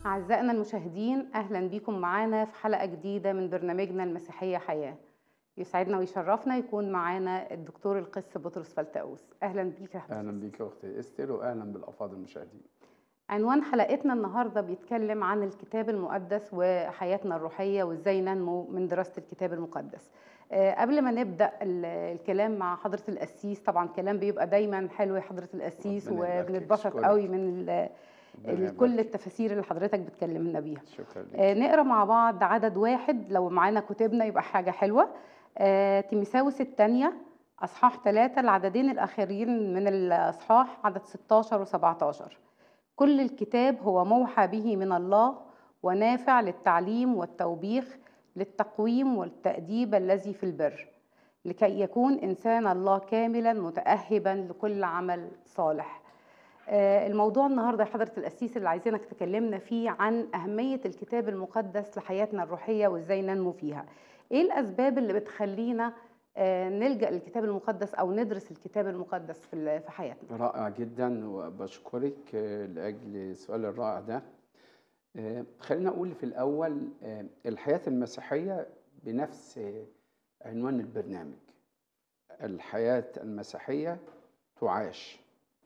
أعزائنا المشاهدين أهلا بكم معانا في حلقة جديدة من برنامجنا المسيحية حياة يسعدنا ويشرفنا يكون معانا الدكتور القس بطرس فلتاوس أهلا بيك يا حضرتك اهلا بيك يا اختي استر واهلا بالافاضل المشاهدين عنوان حلقتنا النهاردة بيتكلم عن الكتاب المقدس وحياتنا الروحية وإزاي ننمو من دراسة الكتاب المقدس آه، قبل ما نبدأ ال- الكلام مع حضرة القسيس طبعا كلام بيبقى دايما حلو يا حضرة القسيس ربنا يبارك فيك، وبنتبسط أشكرك. قوي من ال- ربنا ال- يبارك كل فيك. التفاسير اللي حضرتك بتكلمنا بيها شكرا لك آه، نقرا مع بعض عدد واحد لو معانا كتبنا يبقى حاجة حلوة آه، تيمساوس الثانية أصحاح ثلاثة العددين الأخيرين من الأصحاح عدد 16 و17 كل الكتاب هو موحى به من الله ونافع للتعليم والتوبيخ للتقويم والتأديب الذي في البر لكي يكون إنسان الله كاملا متأهبا لكل عمل صالح آه، الموضوع النهارده يا حضره القسيس اللي عايزينك تكلمنا فيه عن اهميه الكتاب المقدس لحياتنا الروحيه وازاي ننمو فيها. ايه الاسباب اللي بتخلينا آه، نلجا للكتاب المقدس او ندرس الكتاب المقدس في ال- في حياتنا؟ رائع جدا وبشكرك آه، لاجل السؤال الرائع ده آه، خلينا اقول في الاول آه، الحياه المسيحيه بنفس آه، عنوان البرنامج الحياه المسيحيه تعاش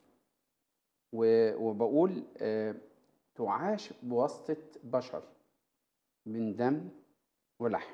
و- وبقول آه، تعاش بواسطه بشر من دم ولحم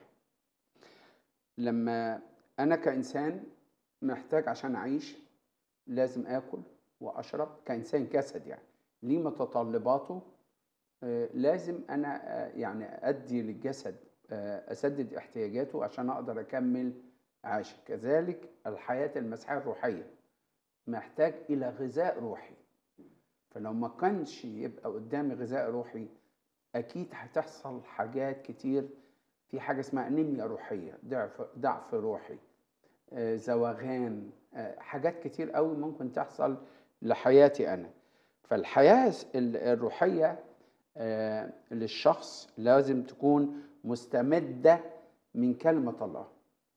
لما انا كانسان محتاج عشان اعيش لازم اكل واشرب كانسان جسد يعني ليه متطلباته آه، لازم انا آه، يعني ادي للجسد آه، اسدد احتياجاته عشان اقدر اكمل عايش كذلك الحياه المسيحيه الروحيه محتاج الى غذاء روحي فلو ما كانش يبقى قدامي غذاء روحي اكيد هتحصل حاجات كتير في حاجه اسمها انيميا روحيه ضعف ضعف روحي آه، زواغان آه، حاجات كتير قوي ممكن تحصل لحياتي انا فالحياه ال- الروحيه آه، للشخص لازم تكون مستمده من كلمه الله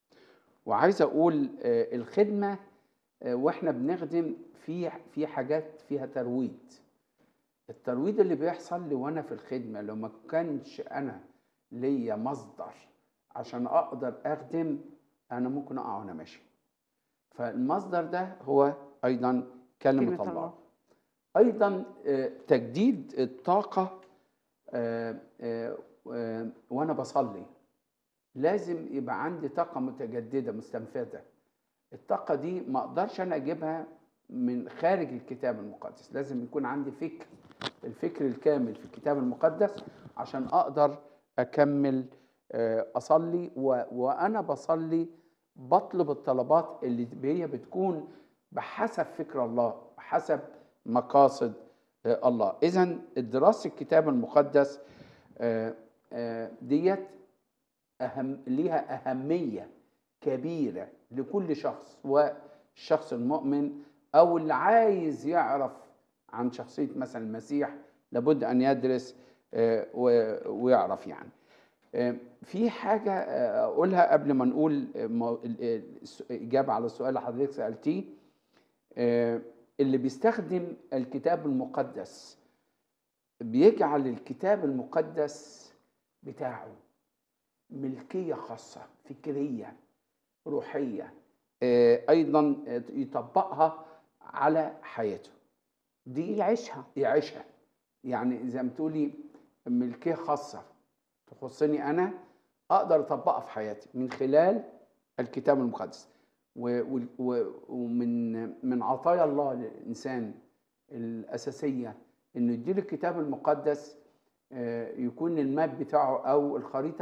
وعايز اقول آه، الخدمه آه، واحنا بنخدم في في حاجات فيها ترويض الترويض اللي بيحصل لي وانا في الخدمه لو ما كانش انا ليا مصدر عشان اقدر اخدم انا ممكن اقع وانا ماشي فالمصدر ده هو ايضا كلمه, كلمة الله. الله. ايضا آه، تجديد الطاقه آه، آه، آه، وانا بصلي لازم يبقى عندي طاقه متجدده مستنفذه الطاقه دي ما اقدرش انا اجيبها من خارج الكتاب المقدس لازم يكون عندي فكر الفكر الكامل في الكتاب المقدس عشان اقدر اكمل آه، اصلي و- وانا بصلي بطلب الطلبات اللي هي بتكون بحسب فكر الله بحسب مقاصد آه، الله اذا دراسه الكتاب المقدس آه، آه، ديت أهم ليها أهمية كبيرة لكل شخص والشخص المؤمن أو اللي عايز يعرف عن شخصية مثلا المسيح لابد أن يدرس آه، و- ويعرف يعني آه، في حاجة آه، أقولها قبل ما نقول آه، مو- ال- ال- الس- إجابة على السؤال اللي حضرتك سألتيه آه، اللي بيستخدم الكتاب المقدس بيجعل الكتاب المقدس بتاعه ملكية خاصة فكرية روحية آه، أيضا آه، يطبقها على حياته دي يعيشها يعيشها يعني زي ما تقولي ملكية خاصة تخصني أنا أقدر أطبقها في حياتي من خلال الكتاب المقدس و- و- و- ومن من عطايا الله للإنسان الأساسية إنه يديله الكتاب المقدس آه، يكون الماب بتاعه أو الخريطة